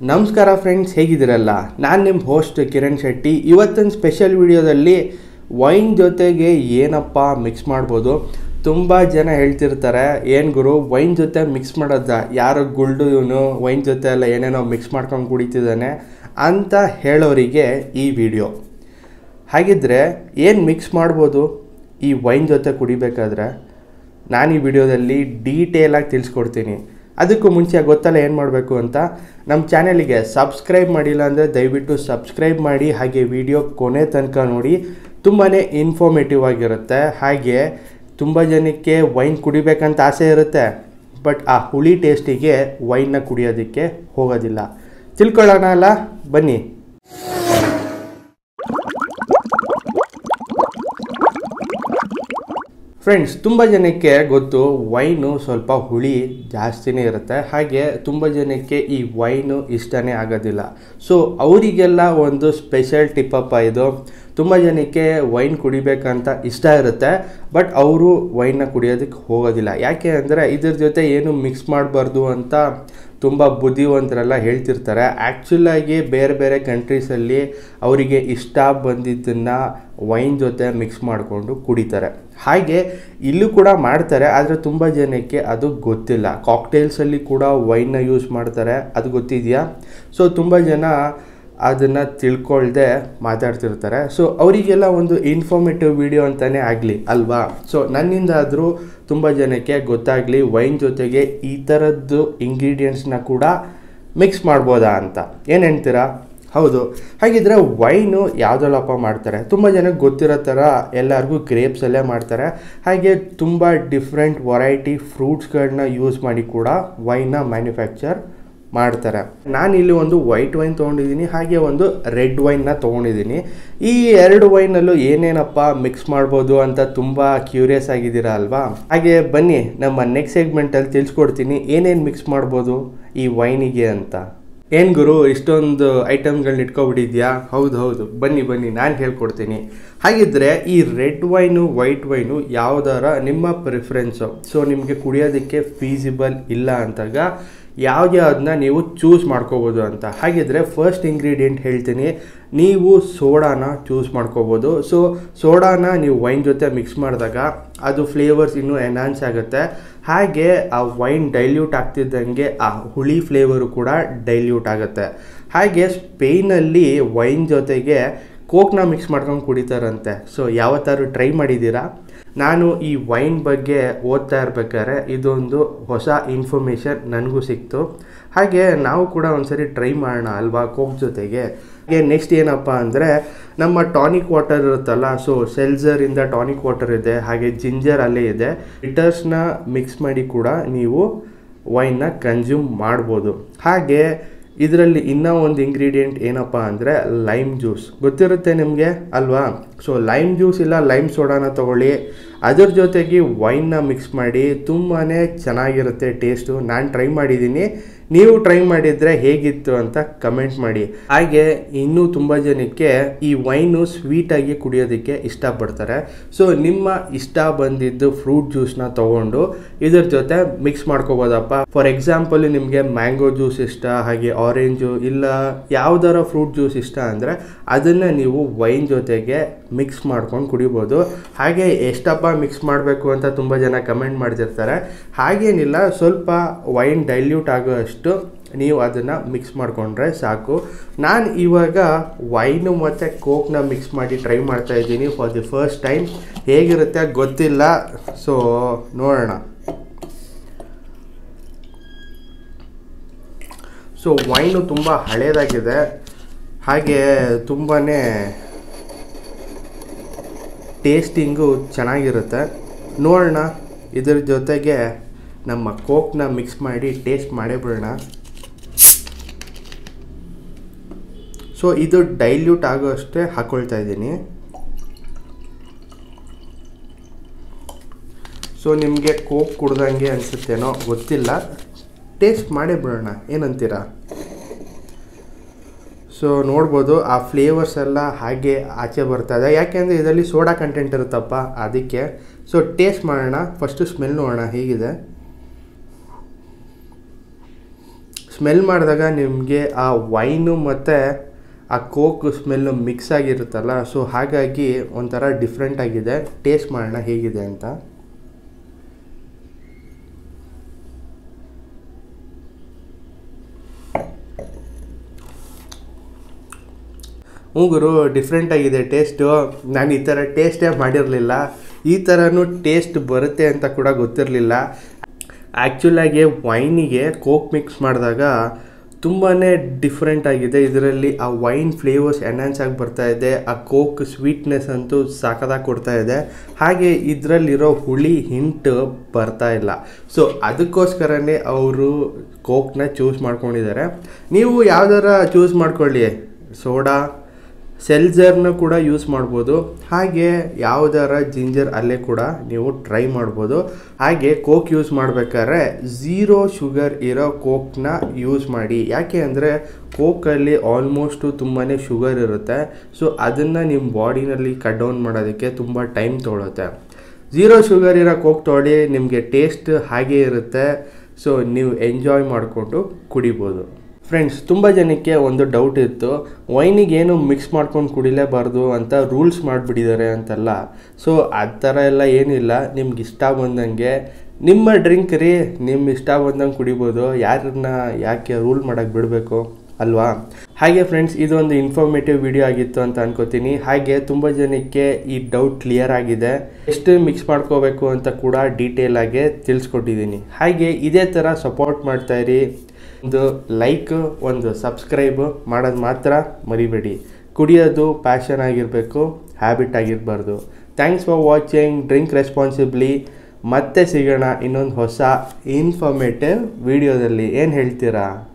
ನಮಸ್ಕಾರ ಫ್ರೆಂಡ್ಸ್ ಹೇಗಿದ್ದೀರಲ್ಲ ನಾನು ನಿಮ್ಮ ಹೋಸ್ಟ್ ಕಿರಣ್ ಶೆಟ್ಟಿ ಇವತ್ತಿನ ಸ್ಪೆಷಲ್ ವಿಡಿಯೋದಲ್ಲಿ ವೈನ್ ಜೊತೆಗೆ ಏನಪ್ಪ ಮಿಕ್ಸ್ ಮಾಡ್ಬೋದು ತುಂಬ ಜನ ಹೇಳ್ತಿರ್ತಾರೆ ಏನು ಗುರು ವೈನ್ ಜೊತೆ ಮಿಕ್ಸ್ ಮಾಡೋದ ಯಾರೋ ಗುಲ್ಡು ಇವನು ವೈನ್ ಜೊತೆ ಎಲ್ಲ ಏನೇನೋ ಮಿಕ್ಸ್ ಮಾಡ್ಕೊಂಡು ಕುಡಿತಿದ್ದಾನೆ ಅಂತ ಹೇಳೋರಿಗೆ ಈ ವಿಡಿಯೋ ಹಾಗಿದ್ರೆ ಏನು ಮಿಕ್ಸ್ ಮಾಡ್ಬೋದು ಈ ವೈನ್ ಜೊತೆ ಕುಡಿಬೇಕಾದ್ರೆ ನಾನು ಈ ವಿಡಿಯೋದಲ್ಲಿ ಡೀಟೇಲಾಗಿ ತಿಳಿಸ್ಕೊಡ್ತೀನಿ ಅದಕ್ಕೂ ಮುಂಚೆ ಗೊತ್ತಲ್ಲ ಏನು ಮಾಡಬೇಕು ಅಂತ ನಮ್ಮ ಚಾನಲಿಗೆ ಸಬ್ಸ್ಕ್ರೈಬ್ ಮಾಡಿಲ್ಲ ಅಂದರೆ ದಯವಿಟ್ಟು ಸಬ್ಸ್ಕ್ರೈಬ್ ಮಾಡಿ ಹಾಗೆ ವಿಡಿಯೋ ಕೊನೆ ತನಕ ನೋಡಿ ತುಂಬಾ ಇನ್ಫಾರ್ಮೇಟಿವ್ ಆಗಿರುತ್ತೆ ಹಾಗೆ ತುಂಬ ಜನಕ್ಕೆ ವೈನ್ ಕುಡಿಬೇಕಂತ ಆಸೆ ಇರುತ್ತೆ ಬಟ್ ಆ ಹುಳಿ ಟೇಸ್ಟಿಗೆ ವೈನ್ನ ಕುಡಿಯೋದಕ್ಕೆ ಹೋಗೋದಿಲ್ಲ ತಿಳ್ಕೊಳ್ಳೋಣ ಅಲ್ಲ ಬನ್ನಿ ಫ್ರೆಂಡ್ಸ್ ತುಂಬ ಜನಕ್ಕೆ ಗೊತ್ತು ವೈನು ಸ್ವಲ್ಪ ಹುಳಿ ಜಾಸ್ತಿನೇ ಇರುತ್ತೆ ಹಾಗೆ ತುಂಬ ಜನಕ್ಕೆ ಈ ವೈನು ಇಷ್ಟನೇ ಆಗೋದಿಲ್ಲ ಸೊ ಅವರಿಗೆಲ್ಲ ಒಂದು ಸ್ಪೆಷಲ್ ಟಿಪ್ಪಪ್ಪ ಇದು ತುಂಬ ಜನಕ್ಕೆ ವೈನ್ ಕುಡಿಬೇಕಂತ ಇಷ್ಟ ಇರುತ್ತೆ ಬಟ್ ಅವರು ವೈನ್ನ ಕುಡಿಯೋದಕ್ಕೆ ಹೋಗೋದಿಲ್ಲ ಯಾಕೆ ಅಂದರೆ ಇದ್ರ ಜೊತೆ ಏನು ಮಿಕ್ಸ್ ಮಾಡಬಾರ್ದು ಅಂತ ತುಂಬ ಬುದ್ಧಿವಂತರೆಲ್ಲ ಹೇಳ್ತಿರ್ತಾರೆ ಆ್ಯಕ್ಚುಲಾಗಿ ಬೇರೆ ಬೇರೆ ಕಂಟ್ರೀಸಲ್ಲಿ ಅವರಿಗೆ ಇಷ್ಟ ಬಂದಿದ್ದನ್ನು ವೈನ್ ಜೊತೆ ಮಿಕ್ಸ್ ಮಾಡಿಕೊಂಡು ಕುಡಿತಾರೆ ಹಾಗೆ ಇಲ್ಲೂ ಕೂಡ ಮಾಡ್ತಾರೆ ಆದರೆ ತುಂಬ ಜನಕ್ಕೆ ಅದು ಗೊತ್ತಿಲ್ಲ ಕಾಕ್ಟೇಲ್ಸಲ್ಲಿ ಕೂಡ ವೈನ್ನ ಯೂಸ್ ಮಾಡ್ತಾರೆ ಅದು ಗೊತ್ತಿದೆಯಾ ಸೊ ತುಂಬ ಜನ ಅದನ್ನು ತಿಳ್ಕೊಳ್ದೆ ಮಾತಾಡ್ತಿರ್ತಾರೆ ಸೊ ಅವರಿಗೆಲ್ಲ ಒಂದು ಇನ್ಫಾರ್ಮೇಟಿವ್ ವಿಡಿಯೋ ಅಂತಲೇ ಆಗಲಿ ಅಲ್ವಾ ಸೊ ನನ್ನಿಂದ ಆದರೂ ತುಂಬ ಜನಕ್ಕೆ ಗೊತ್ತಾಗಲಿ ವೈನ್ ಜೊತೆಗೆ ಈ ಥರದ್ದು ಇಂಗ್ರೀಡಿಯೆಂಟ್ಸ್ನ ಕೂಡ ಮಿಕ್ಸ್ ಮಾಡ್ಬೋದಾ ಅಂತ ಏನು ಹೇಳ್ತೀರಾ ಹೌದು ಹಾಗಿದ್ರೆ ವೈನು ಯಾವುದಲ್ಲಪ್ಪ ಮಾಡ್ತಾರೆ ತುಂಬ ಜನಕ್ಕೆ ಗೊತ್ತಿರೋ ಥರ ಎಲ್ಲರಿಗೂ ಗ್ರೇಪ್ಸಲ್ಲೇ ಮಾಡ್ತಾರೆ ಹಾಗೆ ತುಂಬ ಡಿಫ್ರೆಂಟ್ ವೆರೈಟಿ ಫ್ರೂಟ್ಸ್ಗಳನ್ನ ಯೂಸ್ ಮಾಡಿ ಕೂಡ ವೈನ್ನ ಮ್ಯಾನುಫ್ಯಾಕ್ಚರ್ ಮಾಡ್ತಾರೆ ನಾನು ಇಲ್ಲಿ ಒಂದು ವೈಟ್ ವೈನ್ ತೊಗೊಂಡಿದ್ದೀನಿ ಹಾಗೆ ಒಂದು ರೆಡ್ ವೈನ್ನ ತೊಗೊಂಡಿದ್ದೀನಿ ಈ ಎರಡು ವೈನಲ್ಲೂ ಏನೇನಪ್ಪ ಮಿಕ್ಸ್ ಮಾಡ್ಬೋದು ಅಂತ ತುಂಬ ಕ್ಯೂರಿಯಸ್ ಆಗಿದ್ದೀರಾ ಅಲ್ವಾ ಹಾಗೆ ಬನ್ನಿ ನಮ್ಮ ನೆಕ್ಸ್ಟ್ ಸೆಗ್ಮೆಂಟಲ್ಲಿ ತಿಳಿಸ್ಕೊಡ್ತೀನಿ ಏನೇನು ಮಿಕ್ಸ್ ಮಾಡ್ಬೋದು ಈ ವೈನಿಗೆ ಅಂತ ಏನು ಗುರು ಇಷ್ಟೊಂದು ಐಟಮ್ಗಳನ್ನ ಇಟ್ಕೊಬಿಟ್ಟಿದ್ಯಾ ಹೌದು ಹೌದು ಬನ್ನಿ ಬನ್ನಿ ನಾನು ಹೇಳ್ಕೊಡ್ತೀನಿ ಹಾಗಿದ್ರೆ ಈ ರೆಡ್ ವೈನು ವೈಟ್ ವೈನು ಯಾವುದಾರ ನಿಮ್ಮ ಪ್ರಿಫರೆನ್ಸು ಸೊ ನಿಮಗೆ ಕುಡಿಯೋದಕ್ಕೆ ಫೀಸಿಬಲ್ ಇಲ್ಲ ಅಂತಾಗ ಯಾವ್ದ್ಯಾವ್ದನ್ನ ನೀವು ಚೂಸ್ ಮಾಡ್ಕೋಬೋದು ಅಂತ ಹಾಗಿದ್ರೆ ಫಸ್ಟ್ ಇಂಗ್ರೀಡಿಯೆಂಟ್ ಹೇಳ್ತೀನಿ ನೀವು ಸೋಡಾನ ಚೂಸ್ ಮಾಡ್ಕೋಬೋದು ಸೊ ಸೋಡಾನ ನೀವು ವೈನ್ ಜೊತೆ ಮಿಕ್ಸ್ ಮಾಡಿದಾಗ ಅದು ಫ್ಲೇವರ್ಸ್ ಇನ್ನೂ ಎನ್ಹಾನ್ಸ್ ಆಗುತ್ತೆ ಹಾಗೆ ಆ ವೈನ್ ಡೈಲ್ಯೂಟ್ ಆಗ್ತಿದ್ದಂಗೆ ಆ ಹುಳಿ ಫ್ಲೇವರು ಕೂಡ ಡೈಲ್ಯೂಟ್ ಆಗುತ್ತೆ ಹಾಗೆ ಸ್ಪೇನಲ್ಲಿ ವೈನ್ ಜೊತೆಗೆ ಕೋಕ್ನ ಮಿಕ್ಸ್ ಮಾಡ್ಕೊಂಡು ಕುಡಿತಾರಂತೆ ಸೊ ಯಾವತ್ತಾದ್ರು ಟ್ರೈ ಮಾಡಿದ್ದೀರಾ ನಾನು ಈ ವೈನ್ ಬಗ್ಗೆ ಓದ್ತಾ ಇರ್ಬೇಕಾದ್ರೆ ಇದೊಂದು ಹೊಸ ಇನ್ಫಾರ್ಮೇಷನ್ ನನಗೂ ಸಿಕ್ತು ಹಾಗೆ ನಾವು ಕೂಡ ಒಂದ್ಸರಿ ಟ್ರೈ ಮಾಡೋಣ ಅಲ್ವಾ ಕೋಕ್ ಜೊತೆಗೆ ಹಾಗೆ ನೆಕ್ಸ್ಟ್ ಏನಪ್ಪ ಅಂದರೆ ನಮ್ಮ ಟಾನಿಕ್ ವಾಟರ್ ಇರುತ್ತಲ್ಲ ಸೊ ಸೆಲ್ಸರಿಂದ ಟಾನಿಕ್ ವಾಟರ್ ಇದೆ ಹಾಗೆ ಜಿಂಜರ್ ಅಲ್ಲೇ ಇದೆ ಬಿಟರ್ಸ್ನ ಮಿಕ್ಸ್ ಮಾಡಿ ಕೂಡ ನೀವು ವೈನ್ನ ಕನ್ಸ್ಯೂಮ್ ಮಾಡ್ಬೋದು ಹಾಗೆ ಇದರಲ್ಲಿ ಇನ್ನೂ ಒಂದು ಇಂಗ್ರೀಡಿಯೆಂಟ್ ಏನಪ್ಪ ಅಂದರೆ ಲೈಮ್ ಜ್ಯೂಸ್ ಗೊತ್ತಿರುತ್ತೆ ನಿಮಗೆ ಅಲ್ವಾ ಸೊ ಲೈಮ್ ಜ್ಯೂಸ್ ಇಲ್ಲ ಲೈಮ್ ಸೋಡಾನ ತೊಗೊಳ್ಳಿ ಅದ್ರ ಜೊತೆಗೆ ವೈನ್ನ ಮಿಕ್ಸ್ ಮಾಡಿ ತುಂಬಾ ಚೆನ್ನಾಗಿರುತ್ತೆ ಟೇಸ್ಟು ನಾನು ಟ್ರೈ ಮಾಡಿದ್ದೀನಿ ನೀವು ಟ್ರೈ ಮಾಡಿದರೆ ಹೇಗಿತ್ತು ಅಂತ ಕಮೆಂಟ್ ಮಾಡಿ ಹಾಗೆ ಇನ್ನೂ ತುಂಬ ಜನಕ್ಕೆ ಈ ವೈನು ಸ್ವೀಟಾಗಿ ಕುಡಿಯೋದಕ್ಕೆ ಇಷ್ಟಪಡ್ತಾರೆ ಸೊ ನಿಮ್ಮ ಇಷ್ಟ ಬಂದಿದ್ದು ಫ್ರೂಟ್ ಜ್ಯೂಸ್ನ ತೊಗೊಂಡು ಇದ್ರ ಜೊತೆ ಮಿಕ್ಸ್ ಮಾಡ್ಕೋಬೋದಪ್ಪ ಫಾರ್ ಎಕ್ಸಾಂಪಲ್ ನಿಮಗೆ ಮ್ಯಾಂಗೋ ಜ್ಯೂಸ್ ಇಷ್ಟ ಹಾಗೆ ಆರೆಂಜು ಇಲ್ಲ ಯಾವ್ದಾರ ಫ್ರೂಟ್ ಜ್ಯೂಸ್ ಇಷ್ಟ ಅಂದರೆ ಅದನ್ನು ನೀವು ವೈನ್ ಜೊತೆಗೆ ಮಿಕ್ಸ್ ಮಾಡ್ಕೊಂಡು ಕುಡಿಬೋದು ಹಾಗೆ ಎಷ್ಟಪ್ಪ ಮಿಕ್ಸ್ ಮಾಡಬೇಕು ಅಂತ ತುಂಬ ಜನ ಕಮೆಂಟ್ ಮಾಡ್ತಿರ್ತಾರೆ ಹಾಗೇನಿಲ್ಲ ಸ್ವಲ್ಪ ವೈನ್ ಡೈಲ್ಯೂಟ್ ಆಗೋ ಅಷ್ಟು ನೀವು ಅದನ್ನು ಮಿಕ್ಸ್ ಮಾಡಿಕೊಂಡ್ರೆ ಸಾಕು ನಾನು ಇವಾಗ ವೈನು ಮತ್ತು ಕೋಕ್ನ ಮಿಕ್ಸ್ ಮಾಡಿ ಟ್ರೈ ಮಾಡ್ತಾ ಇದ್ದೀನಿ ಫಾರ್ ದಿ ಫಸ್ಟ್ ಟೈಮ್ ಹೇಗಿರುತ್ತೆ ಗೊತ್ತಿಲ್ಲ ಸೊ ನೋಡೋಣ ಸೊ ವೈನು ತುಂಬ ಹಳೇದಾಗಿದೆ ಹಾಗೆ ತುಂಬಾ ಟೇಸ್ಟಿಂಗು ಚೆನ್ನಾಗಿರುತ್ತೆ ನೋಡೋಣ ಇದ್ರ ಜೊತೆಗೆ ನಮ್ಮ ಕೋಕ್ನ ಮಿಕ್ಸ್ ಮಾಡಿ ಟೇಸ್ಟ್ ಮಾಡೇ ಬಿಡೋಣ ಸೊ ಇದು ಡೈಲ್ಯೂಟ್ ಆಗೋ ಅಷ್ಟೇ ಹಾಕ್ಕೊಳ್ತಾ ಇದ್ದೀನಿ ಸೊ ನಿಮಗೆ ಕೋಕ್ ಕುಡ್ದಂಗೆ ಅನಿಸುತ್ತೇನೋ ಗೊತ್ತಿಲ್ಲ ಟೇಸ್ಟ್ ಮಾಡೇ ಬಿಡೋಣ ಏನಂತೀರಾ ಸೊ ನೋಡ್ಬೋದು ಆ ಫ್ಲೇವರ್ಸ್ ಎಲ್ಲ ಹಾಗೆ ಆಚೆ ಬರ್ತಾ ಇದೆ ಯಾಕೆಂದರೆ ಇದರಲ್ಲಿ ಸೋಡಾ ಕಂಟೆಂಟ್ ಇರುತ್ತಪ್ಪ ಅದಕ್ಕೆ ಸೊ ಟೇಸ್ಟ್ ಮಾಡೋಣ ಫಸ್ಟು ಸ್ಮೆಲ್ ನೋಡೋಣ ಹೇಗಿದೆ ಸ್ಮೆಲ್ ಮಾಡಿದಾಗ ನಿಮಗೆ ಆ ವೈನು ಮತ್ತು ಆ ಕೋಕ್ ಸ್ಮೆಲ್ಲು ಮಿಕ್ಸ್ ಆಗಿರುತ್ತಲ್ಲ ಸೊ ಹಾಗಾಗಿ ಒಂಥರ ಡಿಫ್ರೆಂಟ್ ಆಗಿದೆ ಟೇಸ್ಟ್ ಮಾಡೋಣ ಹೇಗಿದೆ ಅಂತ ಹ್ಞೂ ಗುರು ಡಿಫ್ರೆಂಟ್ ಆಗಿದೆ ಟೇಸ್ಟು ನಾನು ಈ ಥರ ಟೇಸ್ಟೇ ಮಾಡಿರಲಿಲ್ಲ ಈ ಥರನೂ ಟೇಸ್ಟ್ ಬರುತ್ತೆ ಅಂತ ಕೂಡ ಗೊತ್ತಿರಲಿಲ್ಲ ಆ್ಯಕ್ಚುಲಾಗಿ ವೈನಿಗೆ ಕೋಕ್ ಮಿಕ್ಸ್ ಮಾಡಿದಾಗ ತುಂಬಾ ಡಿಫ್ರೆಂಟ್ ಆಗಿದೆ ಇದರಲ್ಲಿ ಆ ವೈನ್ ಫ್ಲೇವರ್ಸ್ ಎನ್ಹಾನ್ಸ್ ಆಗಿ ಬರ್ತಾ ಇದೆ ಆ ಕೋಕ್ ಸ್ವೀಟ್ನೆಸ್ ಅಂತೂ ಸಾಕದಾಗಿ ಕೊಡ್ತಾ ಇದೆ ಹಾಗೆ ಇದರಲ್ಲಿರೋ ಹುಳಿ ಹಿಂಟ್ ಬರ್ತಾ ಇಲ್ಲ ಸೊ ಅದಕ್ಕೋಸ್ಕರನೇ ಅವರು ಕೋಕ್ನ ಚೂಸ್ ಮಾಡ್ಕೊಂಡಿದ್ದಾರೆ ನೀವು ಯಾವ್ದಾರ ಚೂಸ್ ಮಾಡ್ಕೊಳ್ಳಿ ಸೋಡಾ ಸೆಲ್ಸರ್ನ ಕೂಡ ಯೂಸ್ ಮಾಡ್ಬೋದು ಹಾಗೆ ಯಾವುದಾರ ಜಿಂಜರ್ ಅಲ್ಲೇ ಕೂಡ ನೀವು ಟ್ರೈ ಮಾಡ್ಬೋದು ಹಾಗೆ ಕೋಕ್ ಯೂಸ್ ಮಾಡಬೇಕಾದ್ರೆ ಝೀರೋ ಶುಗರ್ ಇರೋ ಕೋಕ್ನ ಯೂಸ್ ಮಾಡಿ ಯಾಕೆ ಅಂದರೆ ಕೋಕಲ್ಲಿ ಆಲ್ಮೋಸ್ಟು ತುಂಬಾ ಶುಗರ್ ಇರುತ್ತೆ ಸೊ ಅದನ್ನು ನಿಮ್ಮ ಬಾಡಿನಲ್ಲಿ ಕಟ್ ಡೌನ್ ಮಾಡೋದಕ್ಕೆ ತುಂಬ ಟೈಮ್ ತೊಗೊಳುತ್ತೆ ಝೀರೋ ಶುಗರ್ ಇರೋ ಕೋಕ್ ತೊಗೊಳ್ಳಿ ನಿಮಗೆ ಟೇಸ್ಟ್ ಹಾಗೇ ಇರುತ್ತೆ ಸೊ ನೀವು ಎಂಜಾಯ್ ಮಾಡಿಕೊಂಡು ಕುಡಿಬೋದು ಫ್ರೆಂಡ್ಸ್ ತುಂಬ ಜನಕ್ಕೆ ಒಂದು ಡೌಟ್ ಇತ್ತು ವೈನಿಗೆ ಏನು ಮಿಕ್ಸ್ ಮಾಡ್ಕೊಂಡು ಕುಡಿಲೇಬಾರ್ದು ಅಂತ ರೂಲ್ಸ್ ಮಾಡಿಬಿಟ್ಟಿದ್ದಾರೆ ಅಂತಲ್ಲ ಸೊ ಆ ಥರ ಎಲ್ಲ ಏನಿಲ್ಲ ನಿಮ್ಗೆ ಇಷ್ಟ ಬಂದಂಗೆ ನಿಮ್ಮ ಡ್ರಿಂಕ್ ರೀ ನಿಮ್ಮ ಇಷ್ಟ ಬಂದಂಗೆ ಕುಡಿಬೋದು ಯಾರನ್ನ ಯಾಕೆ ರೂಲ್ ಮಾಡೋಕ್ಕೆ ಬಿಡಬೇಕು ಅಲ್ವಾ ಹಾಗೆ ಫ್ರೆಂಡ್ಸ್ ಇದೊಂದು ಇನ್ಫಾರ್ಮೇಟಿವ್ ವಿಡಿಯೋ ಆಗಿತ್ತು ಅಂತ ಅನ್ಕೋತೀನಿ ಹಾಗೆ ತುಂಬ ಜನಕ್ಕೆ ಈ ಡೌಟ್ ಕ್ಲಿಯರ್ ಆಗಿದೆ ಎಷ್ಟು ಮಿಕ್ಸ್ ಮಾಡ್ಕೋಬೇಕು ಅಂತ ಕೂಡ ಡೀಟೇಲ್ ಆಗಿ ತಿಳಿಸ್ಕೊಟ್ಟಿದ್ದೀನಿ ಹಾಗೆ ಇದೇ ಥರ ಸಪೋರ್ಟ್ ಮಾಡ್ತಾ ಇರಿ ಒಂದು ಲೈಕ್ ಒಂದು ಸಬ್ಸ್ಕ್ರೈಬ್ ಮಾಡೋದು ಮಾತ್ರ ಮರಿಬೇಡಿ ಕುಡಿಯೋದು ಪ್ಯಾಷನ್ ಆಗಿರಬೇಕು ಹ್ಯಾಬಿಟ್ ಆಗಿರಬಾರ್ದು thanks for watching drink responsibly ಮತ್ತೆ ಸಿಗೋಣ ಇನ್ನೊಂದು ಹೊಸ ಇನ್ಫಾರ್ಮೇಟಿವ್ ವಿಡಿಯೋದಲ್ಲಿ ಏನು ಹೇಳ್ತೀರಾ